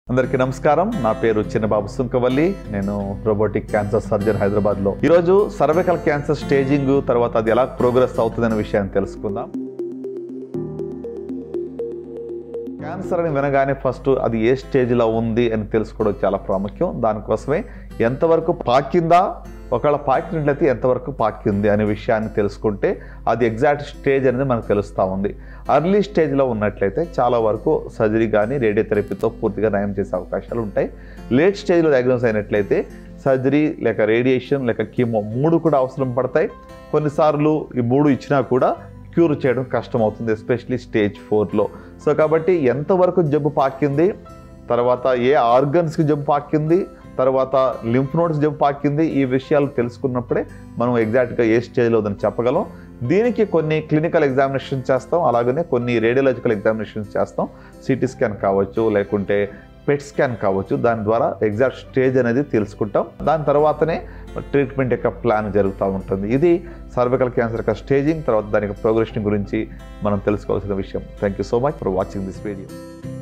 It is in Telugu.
అందరికీ నమస్కారం నా పేరు చిన్నబాబు సుంకవల్లి నేను రోబోటిక్ క్యాన్సర్ సర్జన్ హైదరాబాద్ లో ఈరోజు సర్వికల్ క్యాన్సర్ స్టేజింగ్ తర్వాత అది ఎలా ప్రోగ్రెస్ అవుతుందనే విషయాన్ని తెలుసుకుందాం క్యాన్సర్ అని వినగానే ఫస్ట్ అది ఏ స్టేజ్లో ఉంది అని తెలుసుకోవడం చాలా ప్రాముఖ్యం దానికోసమే ఎంతవరకు పాకిందా ఒకవేళ పాకినట్లయితే ఎంతవరకు పాకింది అనే విషయాన్ని తెలుసుకుంటే అది ఎగ్జాక్ట్ స్టేజ్ అనేది మనకు తెలుస్తూ ఉంది అర్లీ స్టేజ్లో ఉన్నట్లయితే చాలా వరకు సర్జరీ కానీ రేడియోథెరపీతో పూర్తిగా నయం చేసే అవకాశాలు ఉంటాయి లేట్ స్టేజ్లో డయాగ్నోస్ అయినట్లయితే సర్జరీ లేక రేడియేషన్ లేక కీమో మూడు కూడా అవసరం పడతాయి కొన్నిసార్లు ఈ మూడు ఇచ్చినా కూడా క్యూర్ చేయడం కష్టం అవుతుంది ఎస్పెషలీ స్టేజ్ ఫోర్లో సో కాబట్టి ఎంతవరకు జబ్బు పాకింది తర్వాత ఏ ఆర్గన్స్కి జబ్బు పాకింది తర్వాత లింఫ్ నోడ్స్ జబ్బు పాకింది ఈ విషయాలు తెలుసుకున్నప్పుడే మనం ఎగ్జాక్ట్గా ఏ స్టేజ్లో ఉందని చెప్పగలం దీనికి కొన్ని క్లినికల్ ఎగ్జామినేషన్ చేస్తాం అలాగనే కొన్ని రేడియోలాజికల్ ఎగ్జామినేషన్స్ చేస్తాం సిటీ స్కాన్ కావచ్చు లేకుంటే పెట్ స్కాన్ కావచ్చు దాని ద్వారా ఎగ్జాక్ట్ స్టేజ్ అనేది తెలుసుకుంటాం దాని తర్వాతనే ట్రీట్మెంట్ యొక్క ప్లాన్ జరుగుతూ ఉంటుంది ఇది సర్వికల్ క్యాన్సర్ యొక్క స్టేజింగ్ తర్వాత దాని యొక్క ప్రోగ్రెషన్ గురించి మనం తెలుసుకోవాల్సిన విషయం thank you so much for watching this video